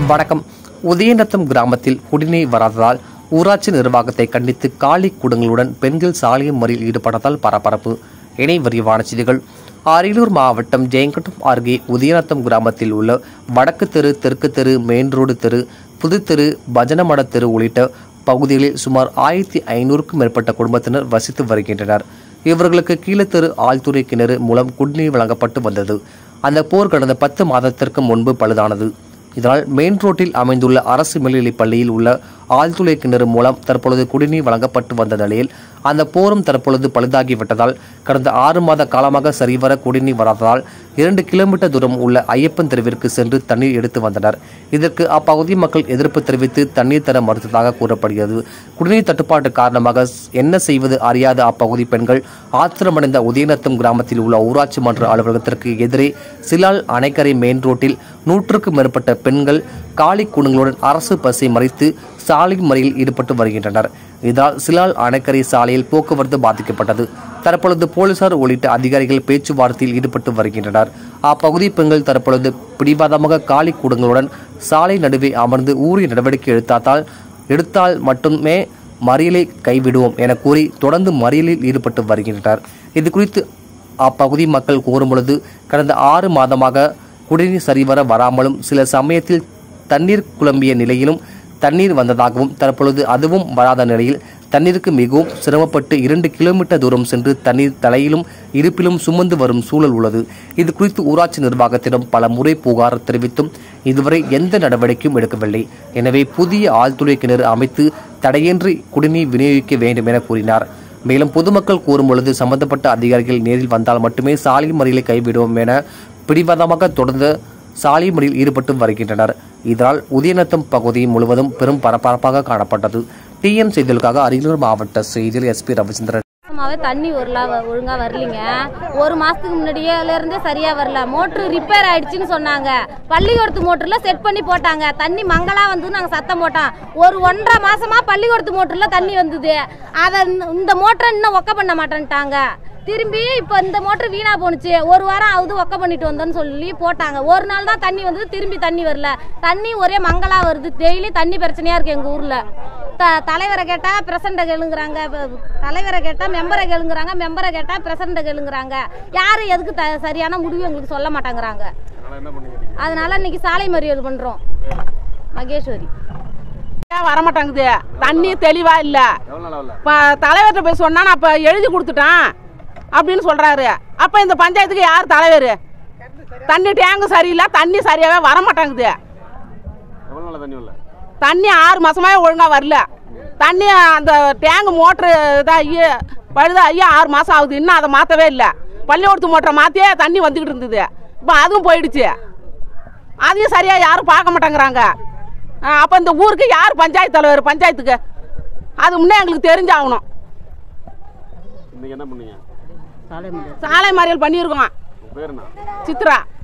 வணக்கம் உதயநத்தம் கிராமத்தில் குடிநீர் வராததால் ஊராட்சி நிர்வாகத்தை கண்டித்து காலி குடங்களுடன் பெண்கள் சாலை மறியல் ஈடுபட்டதால் பரபரப்பு இணை விரிவான செய்திகள் அரியலூர் மாவட்டம் ஜெயங்கட்டம் அருகே உதயநத்தம் கிராமத்தில் உள்ள வடக்கு தெரு தெற்கு தெரு மெயின் ரோடு தெரு புதுத்தெரு பஜனமட தெரு உள்ளிட்ட பகுதிகளில் சுமார் ஆயிரத்தி ஐநூறுக்கும் மேற்பட்ட குடும்பத்தினர் வசித்து வருகின்றனர் இவர்களுக்கு கீழத்தெரு ஆழ்துறை கிணறு மூலம் குடிநீர் வழங்கப்பட்டு வந்தது அந்த போர் கடந்த பத்து மாதத்திற்கு முன்பு பழுதானது இதனால் மெயின் ரோட்டில் அமைந்துள்ள அரசு மேல்நிலைப் பள்ளியில் உள்ள ஆழ்துளை கிணறு மூலம் தற்பொழுது குடிநீர் வழங்கப்பட்டு வந்த நிலையில் அந்த போரும் தற்பொழுது பழுதாகிவிட்டதால் கடந்த ஆறு மாத காலமாக சரிவர குடிநீர் வராததால் இரண்டு கிலோமீட்டர் தூரம் உள்ள ஐயப்பன் தெருவிற்கு சென்று தண்ணீர் எடுத்து வந்தனர் இதற்கு அப்பகுதி மக்கள் எதிர்ப்பு தெரிவித்து தண்ணீர் தர மறுத்ததாக கூறப்படுகிறது குடிநீர் தட்டுப்பாட்டு காரணமாக என்ன செய்வது அறியாத அப்பகுதி பெண்கள் ஆத்திரமடைந்த உதயநத்தம் கிராமத்தில் உள்ள ஊராட்சி மன்ற அலுவலகத்திற்கு எதிரே சிலால் அணைக்கரை மெயின் ரோட்டில் நூற்றுக்கும் மேற்பட்ட பெண்கள் காலி குடுங்களுடன் அரசு பஸ்ஸை மறித்து சாலை மறியலில் ஈடுபட்டு வருகின்றனர் இதனால் சிலால் அணைக்கரை சாலையில் போக்குவரத்து பாதிக்கப்பட்டது தற்பொழுது போலீசார் உள்ளிட்ட அதிகாரிகள் பேச்சுவார்த்தையில் ஈடுபட்டு வருகின்றனர் அப்பகுதி பெண்கள் தற்பொழுது பிடிவாதமாக காலி குடங்களுடன் சாலை நடுவே அமர்ந்து ஊரிய நடவடிக்கை எடுத்தால் எடுத்தால் மட்டுமே மறியலை கைவிடுவோம் என கூறி தொடர்ந்து மறியலில் ஈடுபட்டு வருகின்றனர் இது குறித்து அப்பகுதி மக்கள் கூறும் பொழுது கடந்த ஆறு மாதமாக குடிநீர் சரிவர வராமலும் சில சமயத்தில் தண்ணீர் குழம்பிய நிலையிலும் தண்ணீர் வந்ததாகவும் தற்பொழுது அதுவும் வராத நிலையில் தண்ணீருக்கு மிகவும் சிரமப்பட்டு இரண்டு கிலோமீட்டர் தூரம் சென்று தண்ணீர் தலையிலும் இருப்பிலும் சுமந்து வரும் சூழல் உள்ளது இது குறித்து ஊராட்சி நிர்வாகத்திடம் பல முறை புகார் தெரிவித்தும் இதுவரை எந்த நடவடிக்கையும் எடுக்கவில்லை எனவே புதிய ஆழ்துளை கிணறு அமைத்து தடையின்றி குடிநீர் விநியோகிக்க வேண்டும் என கூறினார் மேலும் பொதுமக்கள் கூறும் பொழுது சம்பந்தப்பட்ட அதிகாரிகள் நேரில் வந்தால் மட்டுமே சாலை மறியலை கைவிடுவோம் என பிடிவாதமாக தொடர்ந்து சாலை மறியலில் ஈடுபட்டு வருகின்றனர் இதனால் உதயநத்தம் பகுதி முழுவதும் பெரும் பரபரப்பாக காணப்பட்டது டிஎன் செய்திகளுக்காக அரியலூர் மாவட்ட செய்தியில் எஸ்பி ரவிச்சந்திரன் மாசமாவே தண்ணி வரல வ- ஒழுங்கா வரலைங்க ஒரு மாசத்துக்கு முன்னாடியே இருந்தே சரியா வரல மோட்ரு ரிப்பேர் ஆயிடுச்சுன்னு சொன்னாங்க பள்ளிக்கூடத்து மோட்டர்ல செட் பண்ணி போட்டாங்க தண்ணி மங்களா வந்து நாங்க சத்தம் போட்டோம் ஒரு ஒன்றரை மாசமா பள்ளிக்கூடத்து மோட்டர்ல தண்ணி வந்தது அதை இந்த மோட்டரை இன்னும் ஒக்க பண்ண மாட்டேன்ட்டாங்க திரும்பி இப்போ இந்த மோட்டர் வீணா போணுச்சு ஒரு வாரம் ஆகுது ஒக்க பண்ணிட்டு வந்தோன்னு சொல்லி போட்டாங்க ஒரு நாள் தான் தண்ணி வந்தது திரும்பி தண்ணி வரல தண்ணி ஒரே மங்களா வருது டெய்லி தண்ணி பிரச்சனையா இருக்கு எங்க ஊர்ல த தலைவரை கேட்டால் பிரசண்ட கேளுங்கிறாங்க ப- தலைவரை கேட்டால் மெம்பரை கேளுங்கிறாங்க மெம்பரை கேட்டால் பிரசண்ட கேளுங்கிறாங்க யாரும் எதுக்கு த சரியான முடிவு எங்களுக்கு சொல்ல மாட்டேங்கிறாங்க அதனால இன்னைக்கு சாலை மறியல் பண்ணுறோம் மகேஸ்வரி ஏன் வரமாட்டேங்குது தண்ணி தெளிவா இல்ல இப்போ தலைவர்கிட்ட போய் சொன்னா நான் இப்போ எழுதி கொடுத்துட்டேன் அப்படின்னு சொல்றாரு அப்ப இந்த பஞ்சாயத்துக்கு யார் தலைவர் தண்ணி டேங்கு சரியில்லை தண்ணி சரியாவே வரமாட்டேங்குது எவ்வளோ நாள் தண்ணி வரல தண்ணி ஆறு மாசமாவே ஒழுங்கா வரல தண்ணி அந்த டேங்கு மோட்ரு இதாகி பழுதாகி ஆறு மாசம் ஆகுது இன்னும் அதை மாற்றவே இல்லை பள்ளிக்கூடத்து மோட்டரை மாற்றியே தண்ணி வந்துக்கிட்டு இருந்தது இப்போ அதுவும் போயிடுச்சு அதையும் சரியா யாரும் பார்க்க மாட்டேங்கிறாங்க அப்போ இந்த ஊருக்கு யார் பஞ்சாயத்து தலைவர் பஞ்சாயத்துக்கு அது முன்னே எங்களுக்கு தெரிஞ்சாகணும் இன்னைக்கு என்ன பண்ணீங்க சாலை மறியல் பண்ணியிருக்கோம் உங்க பேர் என்ன சித்ரா